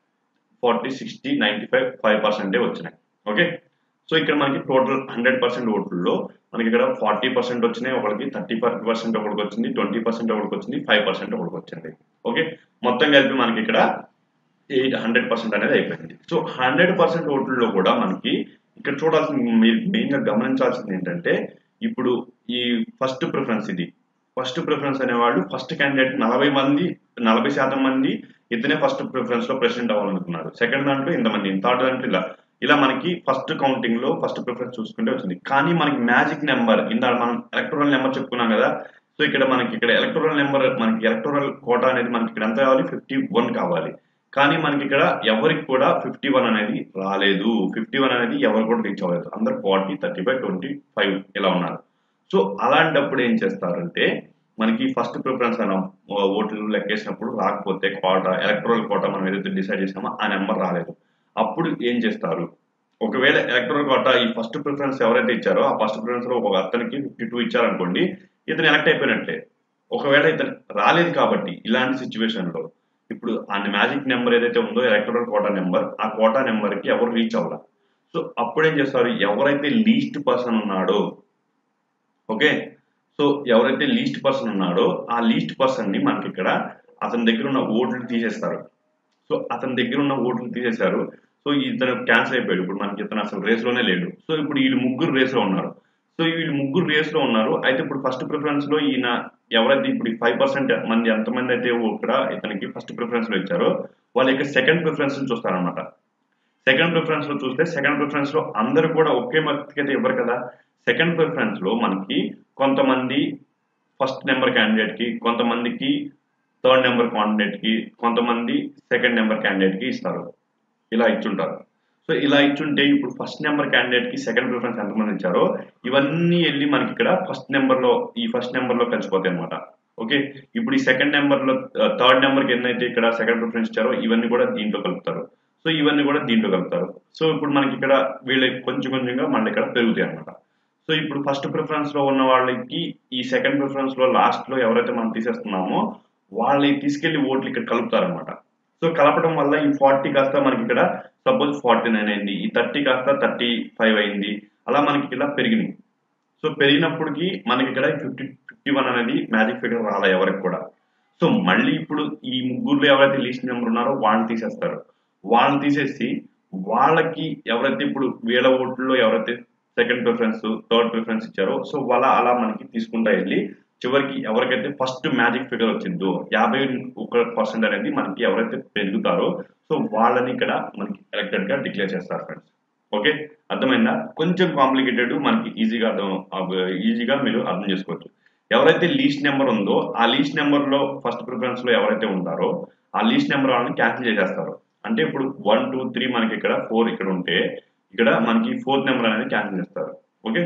forty sixty ninety five five పర్సెంటే వచ్చినాయి ఓకే సో ఇక్కడ మనకి టోటల్ హండ్రెడ్ పర్సెంట్ ఓట్లలో మనకి ఇక్కడ ఫార్టీ పర్సెంట్ వచ్చినాయి ఒకరికి థర్టీ ఫైవ్ పర్సెంట్ ఒకరికి వచ్చింది ట్వంటీ పర్సెంట్ ఒకరికి వచ్చింది ఫైవ్ పర్సెంట్ ఒకరికి వచ్చింది ఓకే మొత్తం కలిపి మనకి ఇక్కడ ఎయిట్ హండ్రెడ్ పర్సెంట్ అనేది అయిపోయింది సో హండ్రెడ్ పర్సెంట్ ఓట్లలో కూడా మనకి ఇక్కడ చూడాల్సింది మీరు మెయిన్ గా గమనించాల్సింది ఏంటంటే ఇప్పుడు ఈ ఫస్ట్ ప్రిఫరెన్స్ ఇది ఫస్ట్ ప్రిఫరెన్స్ అనేవాళ్ళు ఫస్ట్ క్యాండిడేట్ నలభై మంది నలభై శాతం మంది ఇతనే ఫస్ట్ ప్రిఫరెన్స్ లో ప్రెసిడెంట్ అవ్వాలనుకున్నారు సెకండ్ దాంట్లో ఇంతమంది థర్డ్ దాంట్లో ఇలా ఇలా మనకి ఫస్ట్ కౌంటింగ్ లో ఫస్ట్ ప్రిఫరెన్స్ చూసుకుంటే వచ్చింది కానీ మనకి మ్యాజిక్ నెంబర్ ఇందా మనం ఎలక్టోరల్ నెంబర్ చెప్పుకున్నాం కదా సో ఇక్కడ మనకి ఇక్కడ ఎలక్టోరల్ నెంబర్ మనకి ఎలక్టోరల్ కోటా అనేది మనకి ఇక్కడ ఎంత కావాలి ఫిఫ్టీ వన్ కావాలి కానీ మనకి ఇక్కడ ఎవరికి కూడా ఫిఫ్టీ వన్ అనేది రాలేదు ఫిఫ్టీ వన్ అనేది ఎవరు కూడా రీచ్ అవ్వలేదు అందరు forty thirty five twenty five ఇలా ఉన్నారు సో అలాంటప్పుడు ఏం చేస్తారంటే మనకి ఫస్ట్ ప్రిఫరెన్స్ అన్న ఓట్లు లెక్కేసినప్పుడు రాకపోతే కోట ఎలక్ట్రల్ కోట మనం ఏదైతే డిసైడ్ చేసామో ఆ నెంబర్ రాలేదు అప్పుడు ఏం చేస్తారు ఒకవేళ ఎలక్ట్రల్ కోట ఈ ఫస్ట్ ప్రిఫరెన్స్ ఎవరైతే ఇచ్చారో ఆ ఫస్ట్ ప్రిఫరెన్స్ లో ఒక అతనికి ఫిఫ్టీ టూ ఇచ్చారనుకోండి ఇతను ఎలక్ట్ అయిపోయినట్లే ఒకవేళ ఇతను రాలేదు కాబట్టి ఇలాంటి సిచ్యువేషన్ లో ఇప్పుడు ఆ మ్యాజిక్ నెంబర్ ఏదైతే ఉందో ఎలక్టరల్ కోటా నెంబర్ ఆ కోటా నెంబర్ కి ఎవరు రీచ్ అవ్వాలి సో అప్పుడేం చేస్తారు ఎవరైతే లీస్ట్ పర్సన్ ఉన్నాడో ఓకే సో ఎవరైతే లీస్ట్ పర్సన్ ఉన్నాడో ఆ లీస్ట్ పర్సన్ ని మనకి ఇక్కడ అతని దగ్గర ఉన్న ఓట్లు తీసేస్తారు సో అతని దగ్గర ఉన్న ఓట్లు తీసేశారు సో ఇతను క్యాన్సిల్ అయిపోయాడు ఇప్పుడు మనకి ఇతను అసలు రేస్ లోనే లేడు సో ఇప్పుడు వీళ్ళు ముగ్గురు రేస్ లో ఉన్నారు సో వీళ్ళు ముగ్గురు రేస్ లో ఉన్నారు అయితే ఇప్పుడు ఫస్ట్ ప్రిఫరెన్స్ లో ఈయన ఎవరైతే ఇప్పుడు ఫైవ్ పర్సెంట్ మంది ఎంతమంది అయితే ఇక్కడ ఇతనికి ఫస్ట్ ప్రిఫరెన్స్ లో ఇచ్చారో వాళ్ళ యొక్క సెకండ్ ప్రిఫరెన్స్ చూస్తారనమాట సెకండ్ ప్రిఫరెన్స్ లో చూస్తే సెకండ్ ప్రిఫరెన్స్ లో అందరూ కూడా ఒకే వ్యక్తికి అయితే ఇవ్వరు కదా సెకండ్ ప్రిఫరెన్స్ లో మనకి కొంతమంది ఫస్ట్ నెంబర్ క్యాండిడేట్ కి కొంతమందికి థర్డ్ నెంబర్ క్యాండిడేట్ కి కొంతమంది సెకండ్ నెంబర్ క్యాండిడేట్ కి ఇస్తారు ఇలా ఇచ్చుంటారు సో ఇలా ఇచ్చుంటే ఇప్పుడు ఫస్ట్ నెంబర్ క్యాండిడేట్ కి సెకండ్ ప్రిఫరెన్స్ ఎంతమంది ఇచ్చారో ఇవన్నీ వెళ్ళి మనకి ఇక్కడ ఫస్ట్ నెంబర్ లో ఈ ఫస్ట్ నెంబర్ లో కలిసిపోతాయి అనమాట ఓకే ఇప్పుడు ఈ సెకండ్ నెంబర్ లో థర్డ్ నెంబర్ కి ఎన్నైతే ఇక్కడ సెకండ్ ప్రిఫరెన్స్ ఇచ్చారో ఇవన్నీ కూడా దీంట్లో కలుపుతారు సో ఇవన్నీ కూడా దీంట్లో కలుపుతారు సో ఇప్పుడు మనకి ఇక్కడ వీళ్ళకి కొంచెం కొంచెంగా మళ్ళీ ఇక్కడ పెరుగుతాయి అనమాట సో ఇప్పుడు ఫస్ట్ ప్రిఫరెన్స్ లో ఉన్న వాళ్ళకి ఈ సెకండ్ ప్రిఫరెన్స్ లో లాస్ట్ లో ఎవరైతే మనం తీసేస్తున్నామో వాళ్ళని తీసుకెళ్లి ఓట్లు ఇక్కడ కలుపుతారనమాట సో కలపడం వల్ల ఈ ఫార్టీ కాస్త మనకి ఇక్కడ సపోజ్ ఫార్టీ నైన్ అయింది ఈ థర్టీ కాస్త థర్టీ ఫైవ్ అయింది అలా మనకి ఇలా పెరిగినాయి సో పెరిగినప్పటికి మనకి ఇక్కడ ఫిఫ్టీ ఫిఫ్టీ వన్ అనేది మ్యాజిక్ ఫిగర్ రాలే ఎవరికి కూడా సో మళ్ళీ ఇప్పుడు ఈ ముగ్గురులో ఎవరైతే లీస్ట్ నెంబర్ ఉన్నారో వాళ్ళని తీసేస్తారు వాళ్ళని తీసేసి వాళ్ళకి ఎవరైతే ఇప్పుడు వీళ్ళ ఓట్లలో ఎవరైతే సెకండ్ ప్రిఫరెన్స్ థర్డ్ ప్రిఫరెన్స్ ఇచ్చారో సో వాళ్ళ అలా మనకి తీసుకుంటా వెళ్ళి చివరికి ఎవరికైతే ఫస్ట్ మ్యాజిక్ ఫిగర్ వచ్చిందో యాభై ఒక పర్సెంట్ అనేది మనకి ఎవరైతే పెరుగుతారో సో వాళ్ళని ఇక్కడ మనకి ఎలక్టెడ్ గా డిక్లేర్ చేస్తారు ఫ్రెండ్స్ ఓకే అర్థమైందా కొంచెం కాంప్లికేటెడ్ మనకి ఈజీగా అర్థం ఈజీగా మీరు అర్థం చేసుకోవచ్చు ఎవరైతే లీస్ట్ నెంబర్ ఉందో ఆ లీస్ట్ నెంబర్ లో ఫస్ట్ ప్రిఫరెన్స్ లో ఎవరైతే ఉంటారో ఆ లీస్ట్ నెంబర్ వాళ్ళని క్యాన్సిల్ చేసేస్తారు అంటే ఇప్పుడు వన్ టూ త్రీ మనకి ఇక్కడ ఫోర్ ఇక్కడ ఉంటే ఇక్కడ మనకి ఫోర్త్ నెంబర్ అనేది క్యాన్సిల్ చేస్తారు ఓకే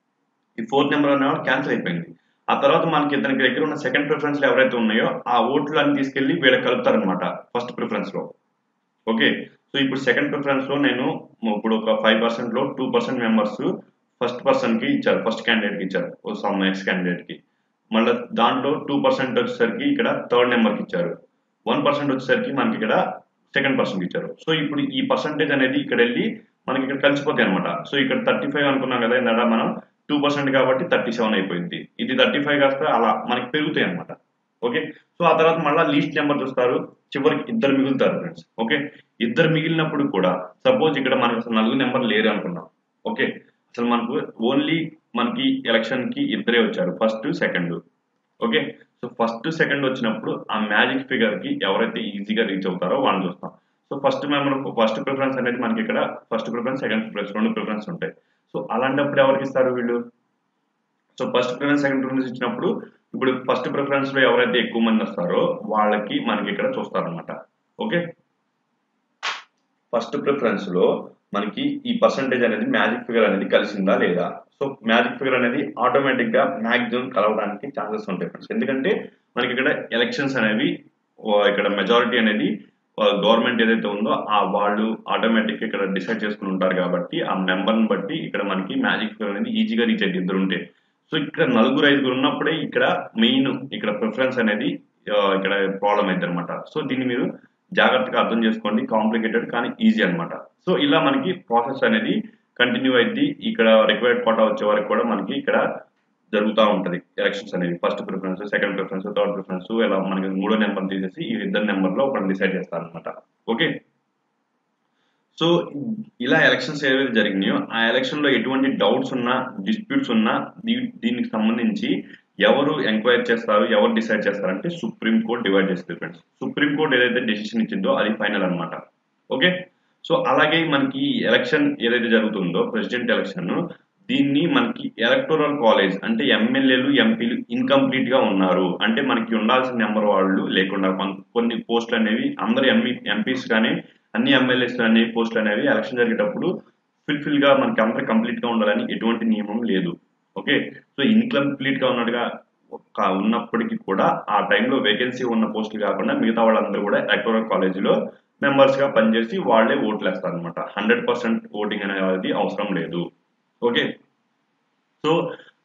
ఈ ఫోర్త్ నెంబర్ అనేవాడు క్యాన్సిల్ అయిపోయింది ఆ తర్వాత మనకి ఇతనికి దగ్గర ఉన్న సెకండ్ ప్రిఫరెన్స్ లో ఎవరైతే ఉన్నాయో ఆ ఓట్లు అన్ని తీసుకెళ్లి వీళ్ళకి కలుపుతారనమాట ఫస్ట్ ప్రిఫరెన్స్ లో ఓకే సో ఇప్పుడు సెకండ్ ప్రిఫరెన్స్ లో నేను ఇప్పుడు ఒక ఫైవ్ పర్సెంట్ లో two percent members first person కి ఇచ్చారు ఫస్ట్ క్యాండిడేట్ కి ఇచ్చారు సమ్ నెక్స్ట్ క్యాండిడేట్ కి మళ్ళీ దాంట్లో టూ పర్సెంట్ వచ్చేసరికి ఇక్కడ థర్డ్ నెంబర్ కి ఇచ్చారు వన్ పర్సెంట్ వచ్చేసరికి మనకి ఇక్కడ సెకండ్ పర్సన్ కి ఇచ్చారు సో ఇప్పుడు ఈ పర్సంటేజ్ అనేది ఇక్కడ వెళ్ళి మనకి ఇక్కడ కలిసిపోతాయి అనమాట సో ఇక్కడ థర్టీ ఫైవ్ అనుకున్నాం కదా ఇందాక మనం టూ పర్సెంట్ కాబట్టి థర్టీ సెవెన్ అయిపోయింది ఇది థర్టీ ఫైవ్ కాస్త అలా మనకి పెరుగుతాయి అనమాట ఓకే సో ఆ తర్వాత మళ్ళీ లీస్ట్ నెంబర్ చూస్తారు చివరికి ఇద్దరు మిగులుతారు ఫ్రెండ్స్ ఓకే ఇద్దరు మిగిలినప్పుడు కూడా సపోజ్ ఇక్కడ మనకి అసలు నలుగురు నెంబర్ లేరు అనుకున్నాం ఓకే అసలు మనకు ఓన్లీ మనకి ఎలక్షన్ కి ఇద్దరే వచ్చారు first second okay so first second వచ్చినప్పుడు ఆ మ్యాజిక్ ఫిగర్ కి ఎవరైతే ఈజీగా రీచ్ అవుతారో వాళ్ళని చూస్తాం so first member first preference అనేది మనకి ఇక్కడ ఫస్ట్ ప్రిఫరెన్స్ సెకండ్ ప్రిఫరెన్స్ రెండు ప్రిఫరెన్స్ ఉంటాయి సో అలాంటప్పుడు ఎవరికి ఇస్తారు వీళ్ళు so first preference second preference ఇచ్చినప్పుడు ఇప్పుడు ఫస్ట్ ప్రిఫరెన్స్ లో ఎవరైతే ఎక్కువ మంది వస్తారో వాళ్ళకి మనకి ఇక్కడ చూస్తారనమాట ఓకే ఫస్ట్ ప్రిఫరెన్స్ లో మనకి ఈ పర్సంటేజ్ అనేది మ్యాజిక్ ఫిగర్ అనేది కలిసిందా లేదా సో మ్యాజిక్ ఫిగర్ అనేది ఆటోమేటిక్ గా మ్యాక్సిమం కలవడానికి ఛాన్సెస్ ఉంటాయి ఫ్రెండ్స్ ఎందుకంటే మనకి ఇక్కడ ఎలక్షన్స్ అనేవి ఇక్కడ మెజారిటీ అనేది గవర్నమెంట్ ఏదైతే ఉందో ఆ వాళ్ళు ఆటోమేటిక్ ఇక్కడ డిసైడ్ చేసుకుని ఉంటారు కాబట్టి ఆ మెంబర్ని బట్టి ఇక్కడ మనకి మ్యాజిక్ ఫిగర్ అనేది ఈజీగా రీచ్ అయ్యి ఇద్దరు ఉంటే సో ఇక్కడ నలుగురు ఐదుగురు ఉన్నప్పుడే ఇక్కడ మెయిన్ ఇక్కడ ప్రిఫరెన్స్ అనేది ఇక్కడ ప్రాబ్లం అయింది అనమాట సో దీన్ని మీరు జాగ్రత్తగా అర్థం చేసుకోండి కాంప్లికేటెడ్ కానీ ఈజీ అనమాట సో ఇలా మనకి ప్రాసెస్ అనేది కంటిన్యూ అయింది ఇక్కడ రిక్వైర్డ్ కోటా వచ్చే వరకు కూడా మనకి ఇక్కడ జరుగుతూ ఉంటది ఎలక్షన్స్ అనేవి first preference second preference third preference ఇలా మనకి మూడో నెంబర్ తీసేసి ఈ ఇద్దరు నెంబర్ లో ఒకటి డిసైడ్ చేస్తారనమాట ఓకే సో ఇలా ఎలక్షన్స్ ఏవైతే జరిగినాయో ఆ ఎలక్షన్ లో ఎటువంటి డౌట్స్ ఉన్నా డిస్ప్యూట్స్ ఉన్నా దీనికి సంబంధించి ఎవరు ఎంక్వైరీ చేస్తారు ఎవరు డిసైడ్ చేస్తారంటే సుప్రీం కోర్ట్ డివైడ్ చేస్తుంది ఫ్రెండ్స్ సుప్రీం కోర్ట్ ఏదైతే డెసిషన్ ఇచ్చిందో అది ఫైనల్ అనమాట ఓకే సో అలాగే మనకి ఎలక్షన్ ఏదైతే జరుగుతుందో ప్రెసిడెంట్ ఎలక్షన్ దీన్ని మనకి ఎలక్టోరల్ కాలేజ్ అంటే ఎమ్మెల్యేలు ఎంపీలు ఇన్కంప్లీట్ గా ఉన్నారు అంటే మనకి ఉండాల్సిన నెంబర్ వాళ్ళు లేకుండా కొన్ని పోస్టులు అనేవి అందరు ఎంపీ ఎంపీస్ కానీ అన్ని ఎమ్మెల్యేస్ అనేవి పోస్టులు అనేవి ఎలక్షన్ జరిగేటప్పుడు ఫుల్ఫిల్ గా మనకి అందరూ కంప్లీట్ గా ఉండాలని ఎటువంటి నియమం లేదు ఓకే సో ఇన్కంప్లీట్ గా ఉన్నట్టుగా ఉన్నప్పటికీ కూడా ఆ టైంలో వేకెన్సీ ఉన్న పోస్టులు కాకుండా మిగతా వాళ్ళందరూ కూడా ఎలక్టోరల్ కాలేజీలో మెంబర్స్ గా పనిచేసి వాళ్ళే ఓట్లు వేస్తారు అనమాట హండ్రెడ్ పర్సెంట్ ఓటింగ్ అనేది అవసరం లేదు ఓకే సో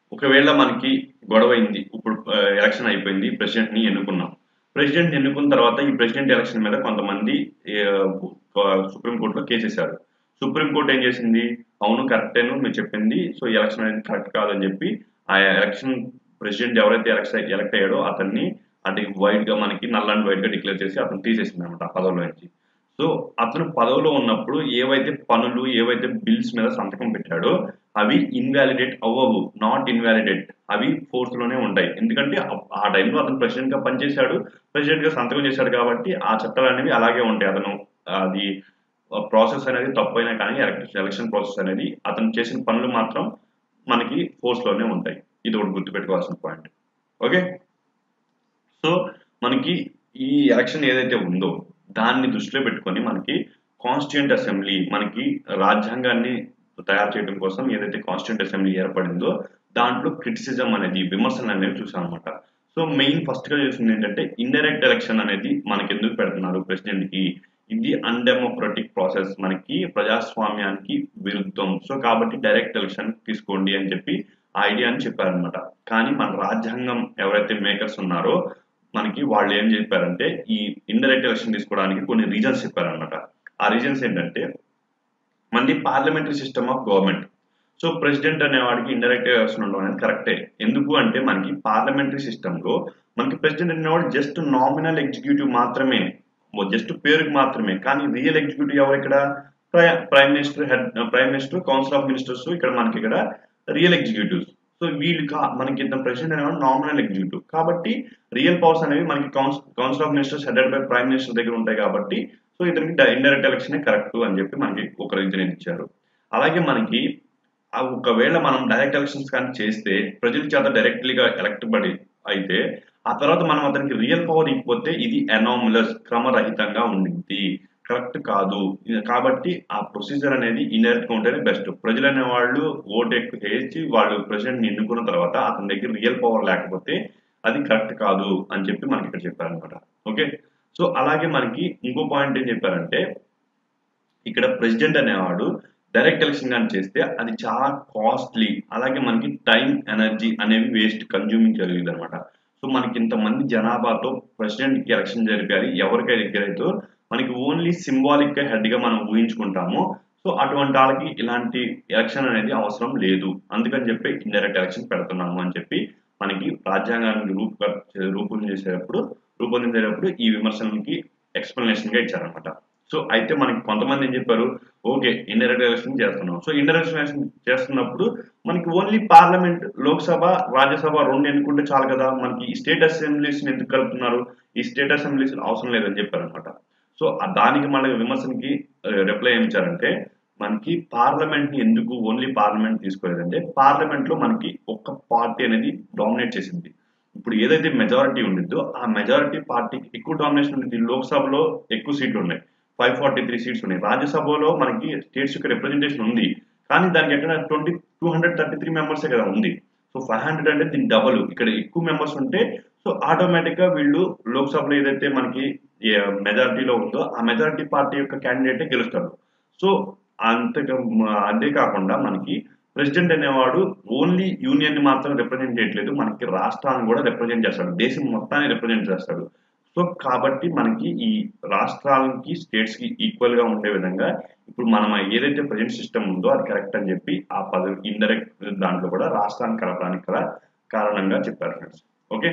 ఒకవేళ మనకి గొడవ అయింది ఇప్పుడు ఎలక్షన్ అయిపోయింది ప్రెసిడెంట్ ని ఎన్నుకున్నాం ప్రెసిడెంట్ ఎన్నుకున్న తర్వాత ఈ ప్రెసిడెంట్ ఎలక్షన్ మీద కొంతమంది సుప్రీంకోర్టులో కేసేశారు సుప్రీంకోర్టు ఏం చేసింది అవును కరెక్టేను మీరు చెప్పింది సో ఈ ఎలక్షన్ అనేది కరెక్ట్ కాదని చెప్పి ఆ ఎలక్షన్ ప్రెసిడెంట్ ఎవరైతే ఎలక్షన్ ఎలక్ట్ అయ్యాడో అతన్ని అది వైట్ గా మనకి నల్ అండ్ వైట్ గా డిక్లేర్ చేసి అతను తీసేసింది అనమాట ఆ పదవిలో నుంచి సో అతను పదవిలో ఉన్నప్పుడు ఏవైతే పనులు ఏవైతే బిల్స్ మీద సంతకం పెట్టాడో అవి ఇన్వాలిడేట్ అవ్వవు నాట్ ఇన్వాలిడేట్ అవి ఫోర్స్ లోనే ఉంటాయి ఎందుకంటే ఆ టైంలో అతను ప్రెసిడెంట్ గా పనిచేశాడు ప్రెసిడెంట్ గా సంతకం చేశాడు కాబట్టి ఆ చట్టాలు అనేవి అలాగే ఉంటాయి అతను అది ప్రాసెస్ అనేది తప్పైనా కానీ ఎలక్షన్ ప్రాసెస్ అనేది అతను చేసిన పనులు మాత్రం మనకి ఫోర్స్ లోనే ఉంటాయి ఇది ఒకటి గుర్తుపెట్టుకోవాల్సిన పాయింట్ ఓకే సో మనకి ఈ ఎలక్షన్ ఏదైతే ఉందో దాన్ని దృష్టిలో పెట్టుకొని మనకి కాన్స్టిట్యూంట్ అసెంబ్లీ మనకి రాజ్యాంగాన్ని తయారు చేయడం కోసం ఏదైతే కాన్స్టిట్యూంట్ అసెంబ్లీ ఏర్పడిందో దాంట్లో క్రిటిసిజం అనేది విమర్శలు అనేవి చూసాం అనమాట సో మెయిన్ ఫస్ట్ గా చూసింది ఏంటంటే ఇండైరెక్ట్ ఎలక్షన్ అనేది మనకి ఎందుకు పెడుతున్నారు ప్రెసిడెంట్ కి ఇది అన్డెమోక్రటిక్ ప్రాసెస్ మనకి ప్రజాస్వామ్యానికి విరుద్ధం సో కాబట్టి డైరెక్ట్ ఎలక్షన్ తీసుకోండి అని చెప్పి ఆ ఐడియాని చెప్పారనమాట కానీ మన రాజ్యాంగం ఎవరైతే మేకర్స్ ఉన్నారో మనకి వాళ్ళు ఏం చెప్పారంటే ఈ ఇండైరెక్ట్ ఎలక్షన్ తీసుకోవడానికి కొన్ని రీజన్స్ చెప్పారనమాట ఆ రీజన్స్ ఏంటంటే మనది parliamentary system of government so president అనేవాడికి ఇండైరెక్ట్ ఎలక్షన్ ఉండడం అనేది కరెక్టే ఎందుకు అంటే మనకి పార్లమెంటరీ సిస్టంలో మనకి ప్రెసిడెంట్ అనేవాడు జస్ట్ నామినల్ ఎగ్జిక్యూటివ్ మాత్రమే జస్ట్ పేరుకి మాత్రమే కానీ రియల్ ఎగ్జిక్యూటివ్ ఎవరు ఇక్కడ prime minister head prime minister council of ministers ఇక్కడ మనకి ఇక్కడ రియల్ ఎగ్జిక్యూటివ్స్ సో వీళ్ళు మనకి ఇంత ప్రెసిడెంట్ అనేవాడు నామినల్ ఎగ్జిక్యూటివ్ కాబట్టి రియల్ పవర్స్ అనేవి మనకి council of ministers headed by prime minister దగ్గర ఉంటాయి కాబట్టి సో ఇతనికి ఇండైరెక్ట్ ఎలక్షన్ కరెక్ట్ అని చెప్పి మనకి ఒక రీజన్ ఇచ్చారు అలాగే మనకి ఒకవేళ మనం డైరెక్ట్ ఎలక్షన్స్ కానీ చేస్తే ప్రజల చేత డైరెక్ట్లీగా ఎలక్ట్ బడి అయితే ఆ తర్వాత మనం అతనికి రియల్ పవర్ ఇకపోతే ఇది అనాములస్ క్రమరహితంగా ఉండింది కరెక్ట్ కాదు కాబట్టి ఆ ప్రొసీజర్ అనేది ఇండైరెక్ట్ గా ఉంటేనే బెస్ట్ ప్రజలు అనే వాళ్ళు ఓటు ఎక్కువ వేసి వాళ్ళు ప్రెసిడెంట్ ఎన్నుకున్న తర్వాత అతని దగ్గర రియల్ పవర్ లేకపోతే అది కరెక్ట్ కాదు అని చెప్పి మనకి ఇక్కడ చెప్పారనమాట ఓకే సో అలాగే మనకి ఇంకో పాయింట్ ఏం చెప్పారంటే ఇక్కడ ప్రెసిడెంట్ అనేవాడు డైరెక్ట్ ఎలక్షన్ కానీ చేస్తే అది చాలా కాస్ట్లీ అలాగే మనకి టైం ఎనర్జీ అనేవి వేస్ట్ కన్జ్యూమింగ్ జరిగింది అనమాట సో మనకి ఇంతమంది జనాభాతో ప్రెసిడెంట్ కి ఎలక్షన్ జరిపాలి ఎవరికై దగ్గరైతే మనకి ఓన్లీ సింబాలిక్ గా హెడ్ గా మనం ఊహించుకుంటాము సో అటువంటి వాళ్ళకి ఇలాంటి ఎలక్షన్ అనేది అవసరం లేదు అందుకని చెప్పి ఇండైరెక్ట్ ఎలక్షన్ పెడుతున్నాము అని చెప్పి మనకి రాజ్యాంగాన్ని రూప రూపొందించేటప్పుడు రూపొందించేటప్పుడు ఈ విమర్శలకి ఎక్స్ప్లెనేషన్ గా ఇచ్చారనమాట సో అయితే మనకి కొంతమంది ఏం చెప్పారు ఓకే ఇండైరెక్ట్ ఎలక్షన్ చేస్తున్నాం సో ఇండైరెక్ట్ ఎలక్షన్ చేస్తున్నప్పుడు మనకి ఓన్లీ పార్లమెంట్ లోక్సభ రాజ్యసభ రెండు ఎన్నుకుంటే చాలు కదా మనకి ఈ స్టేట్ అసెంబ్లీస్ ఎందుకు కలుపుతున్నారు ఈ స్టేట్ అసెంబ్లీస్ అవసరం లేదని చెప్పారనమాట సో దానికి మన విమర్శనకి రిప్లై ఏమి ఇచ్చారంటే మనకి పార్లమెంట్ ని ఎందుకు ఓన్లీ పార్లమెంట్ తీసుకోలేదంటే పార్లమెంట్ లో మనకి ఒక్క పార్టీ అనేది డామినేట్ చేసింది ఇప్పుడు ఏదైతే మెజారిటీ ఉండిద్దో ఆ మెజారిటీ పార్టీకి ఎక్కువ డామినేషన్ ఉంది లోక్సభలో ఎక్కువ సీట్లు ఉన్నాయి ఫైవ్ ఫార్టీ త్రీ సీట్స్ ఉన్నాయి రాజ్యసభలో మనకి స్టేట్స్ యొక్క రిప్రజెంటేషన్ ఉంది కానీ దానికి ఎక్కడ twenty two hundred thirty three మెంబర్సే కదా ఉంది సో ఫైవ్ హండ్రెడ్ అంటే దీని డబల్ ఇక్కడ ఎక్కువ మెంబర్స్ ఉంటే సో ఆటోమేటిక్ గా వీళ్ళు లోక్సభలో ఏదైతే మనకి మెజారిటీలో ఉందో ఆ మెజారిటీ పార్టీ యొక్క క్యాండిడేటే గెలుస్తాడు సో అంతే అదే కాకుండా మనకి ప్రెసిడెంట్ అనేవాడు ఓన్లీ యూనియన్ ని మాత్రం రిప్రజెంట్ చేయట్లేదు మనకి రాష్ట్రాన్ని కూడా రిప్రజెంట్ చేస్తాడు దేశం మొత్తాన్ని రిప్రజెంట్ చేస్తాడు సో కాబట్టి మనకి ఈ రాష్ట్రాలకి స్టేట్స్ కి ఈక్వల్ గా ఉండే విధంగా ఇప్పుడు మనం ఏదైతే ప్రజెంట్ సిస్టమ్ ఉందో అది కరెక్ట్ అని చెప్పి ఆ పదవి ఇండైరెక్ట్ దాంట్లో కూడా రాష్ట్రాన్ని కలపడానికి కూడా కారణంగా చెప్పారు ఫ్రెండ్స్ ఓకే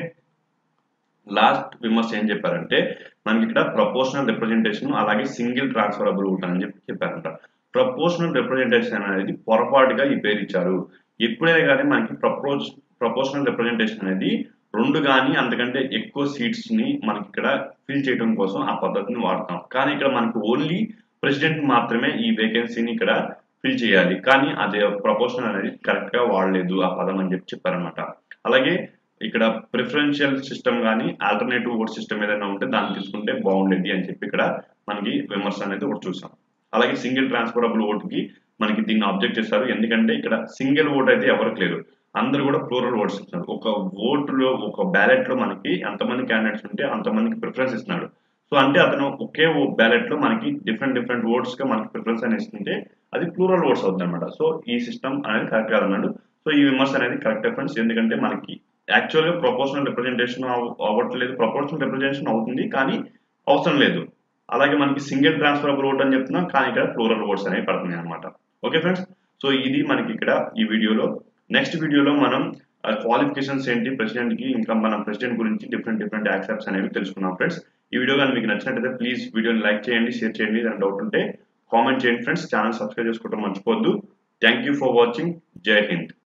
లాస్ట్ విమర్శ ఏం చెప్పారంటే మనకి ఇక్కడ ప్రపోర్షనల్ రిప్రజెంటేషన్ అలాగే సింగిల్ ట్రాన్స్ఫరబుల్ ఓట్ అని చెప్పి చెప్పారంట ప్రపోర్షనల్ రిప్రజెంటేషన్ అనేది పొరపాటుగా ఈ పేరు ఇచ్చారు ఎప్పుడైనా కానీ మనకి ప్రపోజ్ ప్రపోర్షనల్ రిప్రజెంటేషన్ అనేది రెండు కానీ అంతకంటే ఎక్కువ సీట్స్ ని మనకి ఇక్కడ ఫిల్ చేయడం కోసం ఆ పద్ధతిని వాడతాం కానీ ఇక్కడ మనకి ఓన్లీ ప్రెసిడెంట్ మాత్రమే ఈ వేకెన్సీని ఇక్కడ ఫిల్ చేయాలి కానీ అదే ప్రపోర్షనల్ అనేది కరెక్ట్ గా వాడలేదు ఆ పదం అని చెప్పి చెప్పారనమాట అలాగే ఇక్కడ ప్రిఫరెన్షియల్ సిస్టమ్ కానీ ఆల్టర్నేటివ్ ఓట్ సిస్టమ్ ఏదైనా ఉంటే దాన్ని తీసుకుంటే బాగుండేది అని చెప్పి ఇక్కడ మనకి విమర్శ అనేది ఒకటి చూసాం అలాగే సింగిల్ ట్రాన్స్ఫరబుల్ ఓటుకి మనకి దీన్ని ఆబ్జెక్ట్ చేస్తారు ఎందుకంటే ఇక్కడ సింగిల్ ఓట్ అయితే ఎవరికి లేదు అందరు కూడా ప్లూరల్ ఓట్స్ ఇస్తున్నారు ఒక ఓటులో ఒక బ్యాలెట్ లో మనకి ఎంతమంది క్యాండిడేట్స్ ఉంటే అంతమందికి ప్రిఫరెన్స్ ఇస్తున్నాడు సో అంటే అతను ఒకే బ్యాలెట్ లో మనకి డిఫరెంట్ డిఫరెంట్ ఓట్స్ గా మనకి ప్రిఫరెన్స్ అని ఇస్తుంటే అది ప్లూరల్ ఓట్స్ అవుతుంది అనమాట సో ఈ సిస్టమ్ అనేది కరెక్ట్ కాదన్నాడు సో ఈ విమర్శ అనేది కరెక్ట్ ఫ్రెండ్స్ ఎందుకంటే మనకి యాక్చువల్గా ప్రపోర్షనల్ రిప్రజెంటేషన్ అవ్వట్లేదు ప్రపోర్షనల్ రిప్రజెంటేషన్ అవుతుంది కానీ అవసరం లేదు అలాగే మనకి సింగిల్ ట్రాన్స్ఫరబుల్ ఓట్ అని చెప్తున్నాం కానీ ఇక్కడ ఫ్లోరల్ ఓట్స్ అనేవి పడుతున్నాయి అనమాట ఓకే ఫ్రెండ్స్ సో ఇది మనకి ఇక్కడ ఈ వీడియోలో నెక్స్ట్ వీడియోలో మనం క్వాలిఫికేషన్స్ ఏంటి ప్రెసిడెంట్ కి ఇంకా మనం ప్రెసిడెంట్ గురించి డిఫరెంట్ డిఫరెంట్ యాక్సెప్ట్స్ అనేవి తెలుసుకున్నాం ఫ్రెండ్స్ ఈ వీడియో కానీ మీకు నచ్చినట్టయితే ప్లీజ్ వీడియోని లైక్ చేయండి షేర్ చేయండి ఏదైనా డౌట్ ఉంటే కామెంట్ చేయండి ఫ్రెండ్స్ ఛానల్ సబ్స్క్రైబ్ చేసుకోవడం మర్చిపోద్దు థ్యాంక్ యూ ఫర్ వాచింగ్ జై హింద్